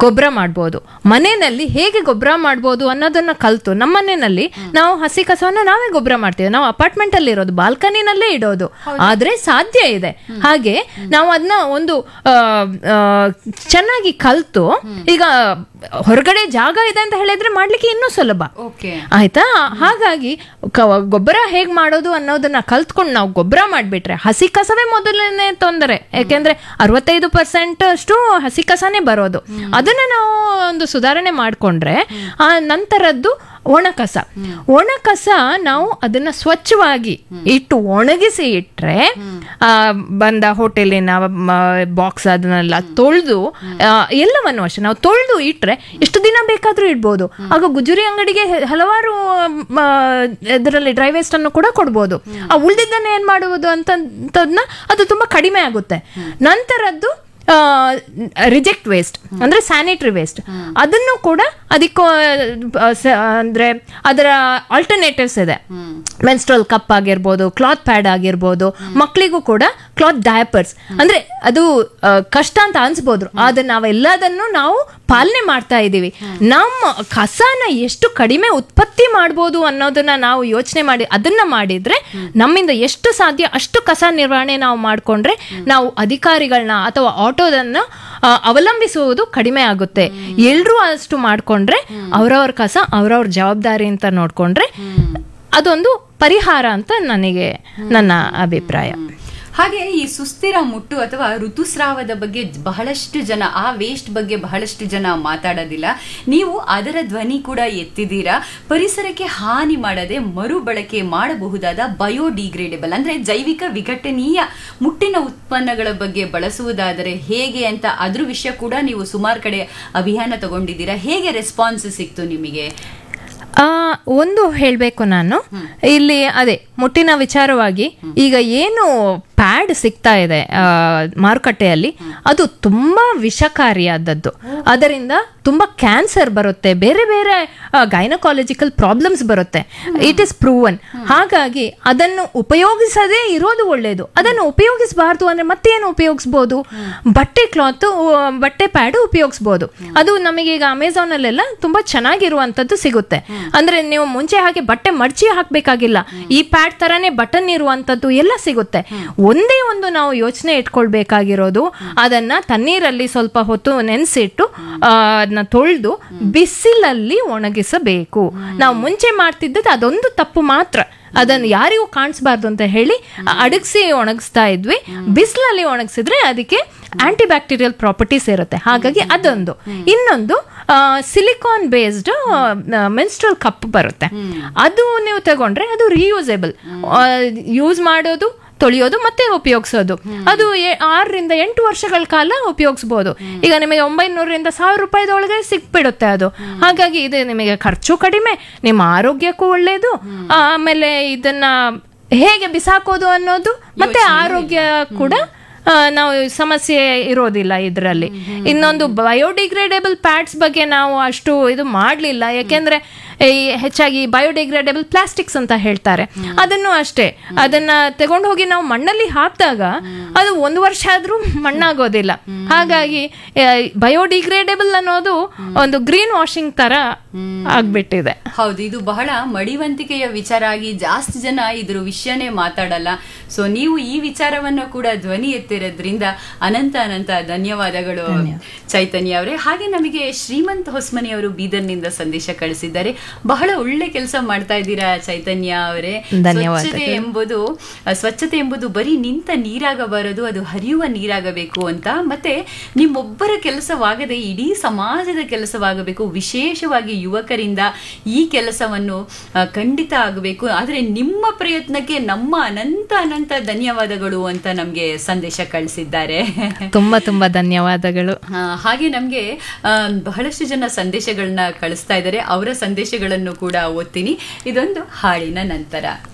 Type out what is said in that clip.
ಗೊಬ್ಬರ ಮಾಡ್ಬೋದು ಮನೆಯಲ್ಲಿ ಹೇಗೆ ಗೊಬ್ಬರ ಮಾಡ್ಬೋದು ಅನ್ನೋದನ್ನ ಕಲ್ತು ನಮ್ಮ ಮನೆಯಲ್ಲಿ ನಾವು ಹಸಿ ಕಸವನ್ನ ನಾವೇ ಗೊಬ್ಬರ ಮಾಡ್ತೀವಿ ನಾವು ಅಪಾರ್ಟ್ಮೆಂಟ್ ಅಲ್ಲಿ ಇರೋದು ಬಾಲ್ಕನಿನಲ್ಲೇ ಇಡೋದು ಆದ್ರೆ ಸಾಧ್ಯ ಇದೆ ಹಾಗೆ ನಾವು ಅದನ್ನ ಒಂದು ಆ, ಆ, ಚೆನ್ನಾಗಿ ಕಲ್ತು ಈಗ ಹೊರಗಡೆ ಜಾಗ ಇದೆ ಅಂತ ಹೇಳಿದ್ರೆ ಮಾಡ್ಲಿಕ್ಕೆ ಇನ್ನೂ ಸುಲಭ ಓಕೆ ಆಯ್ತಾ ಹಾಗಾಗಿ ಕ- ಗೊಬ್ಬರ ಹೇಗ್ ಮಾಡೋದು ಅನ್ನೋದನ್ನ ಕಲ್ತ್ಕೊಂಡು ನಾವು ಗೊಬ್ಬರ ಮಾಡ್ಬಿಟ್ರೆ ಹಸಿ ಕಸವೇ ಮೊದಲನೇ ತೊಂದರೆ ಯಾಕೆಂದ್ರೆ ಅರವತ್ತೈದು ಪರ್ಸೆಂಟ್ ಅಷ್ಟು ಹಸಿ ಕಸನೇ ಬರೋದು ಅದನ್ನ ನಾವು ಒಂದು ಸುಧಾರಣೆ ಮಾಡ್ಕೊಂಡ್ರೆ ಆ ನಂತರದ್ದು ಒಣ ಕಸ ಒಣ ಕಸ ನಾವು ಅದನ್ನ ಸ್ವಚ್ಛವಾಗಿ ಇಟ್ಟು ಒಣಗಿಸಿ ಇಟ್ರೆ ಆ, ಬಂದ ಹೋಟೆಲಿನ ಬಾಕ್ಸ್ ಅದನ್ನೆಲ್ಲ ತೊಳೆದು ಎಲ್ಲವನ್ನು ಅಷ್ಟೇ ನಾವು ತೊಳೆದು ಇಟ್ರೆ ಎಷ್ಟು ದಿನ ಬೇಕಾದ್ರೂ ಇಡ್ಬೋದು ಆಗ ಗುಜರಿ ಅಂಗಡಿಗೆ ಹೆ- ಹಲವಾರು ಇದರಲ್ಲಿ ಡ್ರೈ ವೇಸ್ಟ್ ಅನ್ನು ಕೂಡ ಕೊಡ್ಬೋದು ಆ ಉಳ್ದಿದ್ದನ್ನ ಏನ್ ಮಾಡುವುದು ಅಂತದನ್ನ ಅದು ತುಂಬಾ ಕಡಿಮೆ ಆಗುತ್ತೆ ನಂತರದ್ದು ರಿಜೆಕ್ಟ್ ವೇಸ್ಟ್ ಅಂದ್ರೆ ಸ್ಯಾನಿಟರಿ ವೇಸ್ಟ್ ಅದನ್ನು ಕೂಡ ಅದಕ್ಕೂ ಆ, ಸ- ಅಂದ್ರೆ ಅದರ ಆಲ್ಟರ್ನೇಟಿವ್ಸ್ ಇದೆ ಮೆನ್ಸ್ಟ್ರಲ್ ಕಪ್ ಆಗಿರ್ಬೋದು ಕ್ಲಾತ್ ಪ್ಯಾಡ್ ಆಗಿರ್ಬೋದು ಮಕ್ಕಳಿಗೂ ಕೂಡ ಕ್ಲಾತ್ ಡಯಪರ್ಸ್ ಅಂದ್ರೆ ಅದು ಆ, ಕಷ್ಟ ಅಂತ ಅನ್ಸ್ಬೋದು ಆದ್ರೆ ನಾವೆಲ್ಲದನ್ನು ನಾವು ಪಾಲನೆ ಮಾಡ್ತಾ ಇದ್ದೀವಿ ನಮ್ಮ ಕಸನ ಎಷ್ಟು ಕಡಿಮೆ ಉತ್ಪತ್ತಿ ಮಾಡ್ಬೋದು ಅನ್ನೋದನ್ನ ನಾವು ಯೋಚನೆ ಮಾಡಿ ಅದನ್ನ ಮಾಡಿದ್ರೆ ನಮ್ಮಿಂದ ಎಷ್ಟು ಸಾಧ್ಯ ಅಷ್ಟು ಕಸ ನಿರ್ವಹಣೆ ನಾವು ಮಾಡ್ಕೊಂಡ್ರೆ ನಾವು ಅಧಿಕಾರಿಗಳನ್ನ ಅಥವಾ ಆಟೋದನ್ನ ಆ, ಅವಲಂಬಿಸುವುದು ಕಡಿಮೆ ಆಗುತ್ತೆ ಎಲ್ರೂ ಅಷ್ಟು ಮಾಡ್ಕೊಂಡ್ರೆ ಅವ್ರವ್ರ ಕಸ ಅವ್ರವ್ರ ಜವಾಬ್ದಾರಿ ಅಂತ ನೋಡ್ಕೊಂಡ್ರೆ ಅದೊಂದು ಪರಿಹಾರ ಅಂತ ನನಗೆ ನನ್ನ ಅಭಿಪ್ರಾಯ ಹಾಗೆ ಈ ಸುಸ್ಥಿರ ಮುಟ್ಟು ಅಥವಾ ಋತುಸ್ರಾವದ ಬಗ್ಗೆ ಬಹಳಷ್ಟು ಜನ ಆ ವೇಸ್ಟ್ ಬಗ್ಗೆ ಬಹಳಷ್ಟು ಜನ ಮಾತಾಡೋದಿಲ್ಲ ನೀವು ಅದರ ಧ್ವನಿ ಕೂಡ ಎತ್ತಿದ್ದೀರಾ ಪರಿಸರಕ್ಕೆ ಹಾನಿ ಮಾಡದೆ ಮರುಬಳಕೆ ಮಾಡಬಹುದಾದ ಬಯೋಡಿಗ್ರೇಡೇಬಲ್ ಅಂದ್ರೆ ಜೈವಿಕ ವಿಘಟನೀಯ ಮುಟ್ಟಿನ ಉತ್ಪನ್ನಗಳ ಬಗ್ಗೆ ಬಳಸುವುದಾದರೆ ಹೇಗೆ ಅಂತ ಅದ್ರ ವಿಷಯ ಕೂಡ ನೀವು ಸುಮಾರು ಕಡೆ ಅಭಿಯಾನ ತಗೊಂಡಿದ್ದೀರಾ ಹೇಗೆ ರೆಸ್ಪಾನ್ಸ್ ಸಿಕ್ತು ನಿಮಗೆ ಆ ಒಂದು ಹೇಳಬೇಕು ನಾನು ಇಲ್ಲಿ ಅದೇ ಮುಟ್ಟಿನ ವಿಚಾರವಾಗಿ ಈಗ ಏನು ಪ್ಯಾಡ್ ಸಿಗ್ತಾ ಇದೆ ಆ, ಮಾರುಕಟ್ಟೆಯಲ್ಲಿ ಅದು ತುಂಬಾ ವಿಷಕಾರಿಯಾದದ್ದು ಅದರಿಂದ ತುಂಬಾ ಕ್ಯಾನ್ಸರ್ ಬರುತ್ತೆ ಬೇರೆ ಬೇರೆ ಗೈನಕಾಲಜಿಕಲ್ ಪ್ರಾಬ್ಲಮ್ಸ್ ಬರುತ್ತೆ ಇಟ್ ಇಸ್ ಪ್ರೂವನ್ ಹಾಗಾಗಿ ಅದನ್ನು ಉಪಯೋಗಿಸದೇ ಇರೋದು ಒಳ್ಳೆಯದು ಅದನ್ನು ಉಪಯೋಗಿಸಬಾರ್ದು ಅಂದ್ರೆ ಮತ್ತೇನು ಉಪಯೋಗಿಸ್ಬೋದು ಬಟ್ಟೆ ಕ್ಲಾತ್ ಬಟ್ಟೆ ಪ್ಯಾಡ್ ಉಪಯೋಗಿಸ್ಬೋದು ಅದು ನಮಗೆ ಈಗ ಅಮೆಝಾನ್ ಅಲ್ಲೆಲ್ಲ ತುಂಬಾ ಚೆನ್ನಾಗಿರುವಂತದ್ದು ಸಿಗುತ್ತೆ ಅಂದ್ರೆ ನೀವು ಮುಂಚೆ ಹಾಗೆ ಬಟ್ಟೆ ಮಡ್ಚಿ ಹಾಕ್ಬೇಕಾಗಿಲ್ಲ ಈ ಪ್ಯಾಡ್ ತರಾನೇ ಬಟನ್ ಇರುವಂತದ್ದು ಎಲ್ಲ ಸಿಗುತ್ತೆ ಒಂದೇ ಒಂದು ನಾವು ಯೋಚನೆ ಇಟ್ಕೊಳ್ಬೇಕಾಗಿರೋದು ಅದನ್ನ ತಣ್ಣೀರಲ್ಲಿ ಸ್ವಲ್ಪ ಹೊತ್ತು ನೆನೆಸಿಟ್ಟು ಅದನ್ನ ತೊಳೆದು ಬಿಸಿಲಲ್ಲಿ ಒಣಗಿಸಬೇಕು ನಾವು ಮುಂಚೆ ಮಾಡ್ತಿದ್ದದ್ದು ಅದೊಂದು ತಪ್ಪು ಮಾತ್ರ ಅದನ್ನು ಯಾರಿಗೂ ಕಾಣಿಸ್ಬಾರ್ದು ಅಂತ ಹೇಳಿ ಅಡಗಿಸಿ ಒಣಗಿಸ್ತಾ ಇದ್ವಿ ಬಿಸಿಲಲ್ಲಿ ಒಣಗಿಸಿದ್ರೆ ಅದಕ್ಕೆ ಆಂಟಿ ಬ್ಯಾಕ್ಟೀರಿಯಲ್ ಪ್ರಾಪರ್ಟೀಸ್ ಇರುತ್ತೆ ಹಾಗಾಗಿ ಅದೊಂದು ಇನ್ನೊಂದು ಸಿಲಿಕಾನ್ ಬೇಸ್ಡ್ ಮೆನ್ಸ್ಟ್ರಲ್ ಕಪ್ ಬರುತ್ತೆ ಅದು ನೀವು ತಗೊಂಡ್ರೆ ಅದು ರಿಯೂಸೇಬಲ್ ಯೂಸ್ ಮಾಡೋದು ತೊಳೆಯೋದು ಮತ್ತೆ ಉಪಯೋಗಿಸೋದು ಅದು ಎ- ಆರರಿಂದ ಎಂಟು ವರ್ಷಗಳ ಕಾಲ ಉಪಯೋಗಿಸ್ಬೋದು ಈಗ ನಿಮಗೆ ಒಂಬೈನೂರರಿಂದ ಸಾವಿರ ರೂಪಾಯಿದೊಳಗೆ ಸಿಕ್ಬಿಡುತ್ತೆ ಅದು ಹಾಗಾಗಿ ಇದು ನಿಮಗೆ ಖರ್ಚು ಕಡಿಮೆ ನಿಮ್ಮ ಆರೋಗ್ಯಕ್ಕೂ ಒಳ್ಳೆಯದು ಆಮೇಲೆ ಇದನ್ನ ಹೇಗೆ ಬಿಸಾಕೋದು ಅನ್ನೋದು ಮತ್ತೆ ಆರೋಗ್ಯ ಕೂಡ ಆ, ನಾವು ಸಮಸ್ಯೆ ಇರೋದಿಲ್ಲ ಇದರಲ್ಲಿ ಇನ್ನೊಂದು ಬಯೋಡಿಗ್ರೇಡೇಬಲ್ ಪ್ಯಾಡ್ಸ್ ಬಗ್ಗೆ ನಾವು ಅಷ್ಟು ಇದು ಮಾಡಲಿಲ್ಲ ಯಾಕೆಂದ್ರೆ ಈ ಹೆಚ್ಚಾಗಿ ಬಯೋಡಿಗ್ರೇಡೇಬಲ್ ಪ್ಲಾಸ್ಟಿಕ್ಸ್ ಅಂತ ಹೇಳ್ತಾರೆ ಅದನ್ನು ಅಷ್ಟೇ ಅದನ್ನ ತಗೊಂಡು ಹೋಗಿ ನಾವು ಮಣ್ಣಲ್ಲಿ ಹಾಕಿದಾಗ ಅದು ಒಂದು ವರ್ಷ ಆದ್ರೂ ಮಣ್ಣಾಗೋದಿಲ್ಲ ಹಾಗಾಗಿ ಬಯೋಡಿಗ್ರೇಡೇಬಲ್ ಅನ್ನೋದು ಒಂದು ಗ್ರೀನ್ ವಾಷಿಂಗ್ ತರ ಆಗ್ಬಿಟ್ಟಿದೆ ಹೌದು ಇದು ಬಹಳ ಮಡಿವಂತಿಕೆಯ ವಿಚಾರ ಆಗಿ ಜಾಸ್ತಿ ಜನ ಇದ್ರ ವಿಷಯನೇ ಮಾತಾಡಲ್ಲ ಸೊ ನೀವು ಈ ವಿಚಾರವನ್ನು ಕೂಡ ಧ್ವನಿ ಎತ್ತಿರೋದ್ರಿಂದ ಅನಂತ ಅನಂತ ಧನ್ಯವಾದಗಳು ಚೈತನ್ಯ ಅವರೇ ಹಾಗೆ ನಮಗೆ ಶ್ರೀಮಂತ್ ಹೊಸ್ಮನಿ ಅವರು ಬೀದರ್ನಿಂದ ಸಂದೇಶ ಕಳಿಸಿದ್ದಾರೆ ಬಹಳ ಒಳ್ಳೆ ಕೆಲಸ ಮಾಡ್ತಾ ಇದ್ದೀರಾ ಚೈತನ್ಯ ಅವರೇ ಧನ್ಯವಾದಗಳು. ಸ್ವಚ್ಛತೆ ಎಂಬುದು ಅಹ್, ಸ್ವಚ್ಛತೆ ಎಂಬುದು ಬರೀ ನಿಂತ ನೀರಾಗಬಾರದು ಅದು ಹರಿಯುವ ನೀರಾಗಬೇಕು ಅಂತ ಮತ್ತೆ ನಿಮ್ಮೊಬ್ಬರ ಕೆಲಸವಾಗದೆ ಇಡೀ ಸಮಾಜದ ಕೆಲಸವಾಗಬೇಕು ವಿಶೇಷವಾಗಿ ಯುವಕರಿಂದ ಈ ಕೆಲಸವನ್ನು ಅಹ್, ಖಂಡಿತ ಆಗಬೇಕು ಆದ್ರೆ ನಿಮ್ಮ ಪ್ರಯತ್ನಕ್ಕೆ ನಮ್ಮ ಅನಂತ ಅನಂತ ಧನ್ಯವಾದಗಳು ಅಂತ ನಮ್ಗೆ ಸಂದೇಶ ಕಳಿಸಿದ್ದಾರೆ ತುಂಬಾ ತುಂಬಾ ಧನ್ಯವಾದಗಳು ಆ, ಹಾಗೆ ನಮ್ಗೆ ಆ, ಬಹಳಷ್ಟು ಜನ ಸಂದೇಶಗಳನ್ನ ಕಳಿಸ್ತಾ ಇದ್ದಾರೆ ಅವರ ಸಂದೇಶಗಳನ್ನು ಕೂಡ ಓದ್ತೀನಿ ಇದೊಂದು ಹಾಡಿನ ನಂತರ